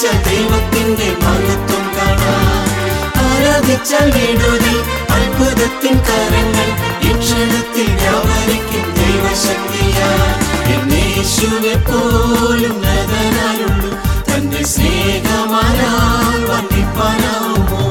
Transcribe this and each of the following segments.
ഉയർപ്പിച്ച ദൈവത്തിന്റെ മഹത്വം കാണാം ആരാധിച്ചാൽ വീടുതൽ അത്ഭുതത്തിൻ കരങ്ങൾ ഈ ക്ഷണത്തിൽ വ്യാപരിക്കും ദൈവശക്തിയാ എന്നേശുവെ പോലും നഗനാലുള്ളൂ തന്റെ സ്നേഹമാരാൽ വർണ്ണിപ്പാനാവുമോ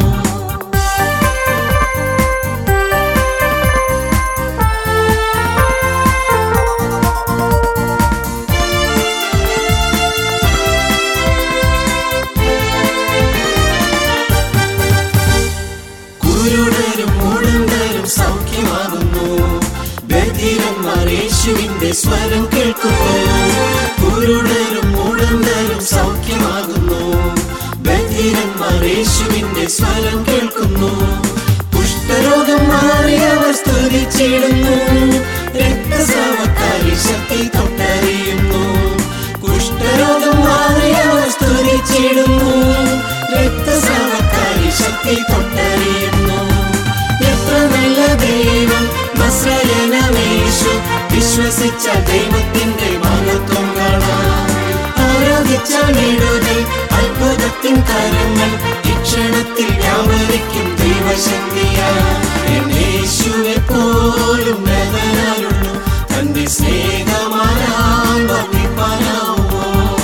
കുരുടരും മൂടന്തരും സൗഖ്യമാകുന്നു ബധിരന്മാർ യേശുവിന്റെ സ്വരം കേൾക്കുന്നു കുരുടരും മൂടന്തരും സൗഖ്യമാകുന്നു ബധിരന്മാർ യേശുവിന്റെ സ്വരം കേൾക്കുന്നു കുഷ്ഠരോഗം മാറിയവർ സ്തുതിച്ചിടുന്നു രക്തസ്രാവക്കാരി ശക്തി തൊട്ടറിയുന്നു കുഷ്ഠരോഗം മാറിയവർ സ്തുതിച്ചിടുന്നു രക്തസ്രാവക്കാരി ശക്തി തൊട്ടറിയുന്നു എത്ര നല്ല ദൈവം നസ്രയനമേശു വിശ്വസിച്ച ദൈവത്തിന്റെ മഹത്വം കാണാം ആരാധിച്ച വീടുതൽ അത്ഭുതത്തിൻ കരങ്ങൾ ഈ ക്ഷണത്തിൽ വ്യാപരിക്കും ദൈവശക്തിയാ എന്നേശുവെ പോലും നഗനാലുള്ളൂ തന്റെ സ്നേഹമാരാൻ വർണ്ണിപ്പാനാവുമോ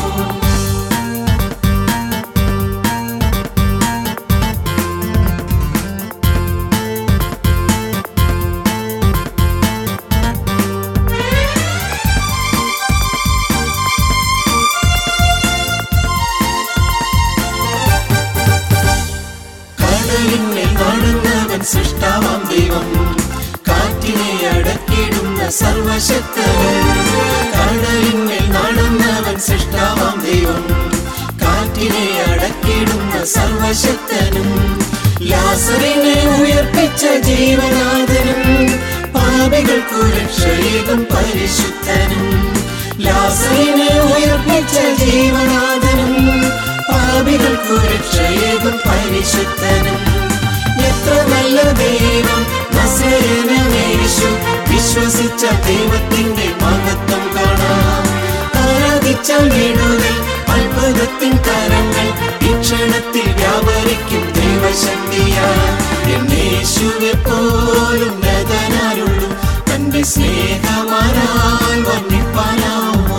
കടലിന്മേൽ നടന്നവൻ സൃഷ്ടാവാം ദൈവം കാറ്റിനെ അടക്കിടുന്ന സർവശക്തനും കടലിന്മേൽ നടന്നവൻ സൃഷ്ടാവാം ദൈവം കാറ്റിനെ അടക്കിടുന്ന സർവശക്തനും ലാസറിനെ ഉയർപ്പിച്ച ജീവനാഥനും പാപികൾക്കു രക്ഷയേകും പരിശുദ്ധനും ലാസറിനെ ഉയർപ്പിച്ച ജീവനാഥനും പാപികൾക്കു രക്ഷയേകും പരിശുദ്ധനും എത്ര നല്ല ദൈവം നസരനമേശു വിശ്വസിച്ച ദൈവത്തിന്റെ മഹത്വം കാണാം ആരാധിച്ച വീടുകൾ അത്ഭുതത്തിൻ കരങ്ങൾ ഈ ക്ഷണത്തിൽ വ്യാപരിക്കും ദൈവശക്തിയാ എന്നേശുവെ പോലും നഗനാലുള്ളൂ തന്റെ സ്നേഹമാരാൽ വർണ്ണിപ്പാനാവുമോ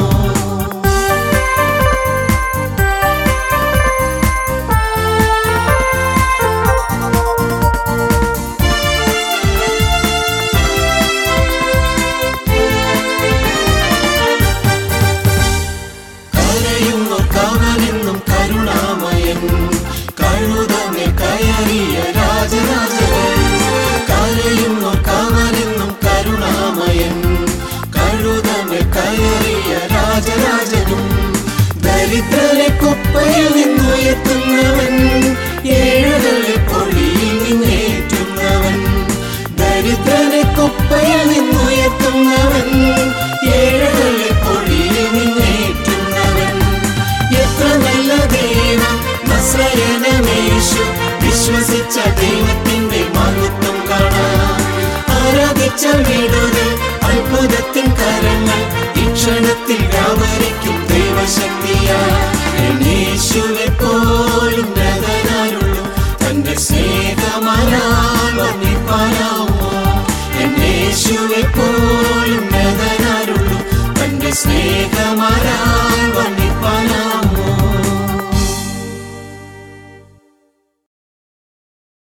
കരയുന്നു കവനെന്നും കരുണാമയൻ കഴുതമേ കയറിയ രാജരാജൻ കരയുന്നു കവനെന്നും കരുണാമയൻ കഴുതമേ കയറിയ രാജരാജനും ദരിദ്രരെ കുപ്പയിൽ നിന്നുയർത്തുന്നവൻ ഏഴുകളെ പൊടിയിൽ നിന്നേറ്റുന്നവൻ ദരിദ്രരെ കുപ്പയിൽ നിന്നുയർത്തുന്നവൻ ഏഴുകളെ പൊടിയിൽ നിന്നേറ്റുന്നവൻ എത്ര നല്ല ദൈവം നസ്രയനമേശു വിശ്വസിച്ച ദൈവത്തിന്റെ മഹത്വം കാണാം ആരാധിച്ച വീടുകൾ അത്ഭുതത്തിൻ കരങ്ങൾ ഈ ക്ഷണത്തിൽ വ്യാപരിക്കും ദൈവശക്തിയാ എന്നേശുവെ പോലും നഗനാലുള്ളൂ തന്റെ സ്നേഹമാരാൽ വർണ്ണിപ്പാനാവുമോ എന്നേശുവെ പോലും നഗനാലുള്ളൂ തന്റെ സ്നേഹമാരാൽ വർണ്ണിപ്പാനാവുമോ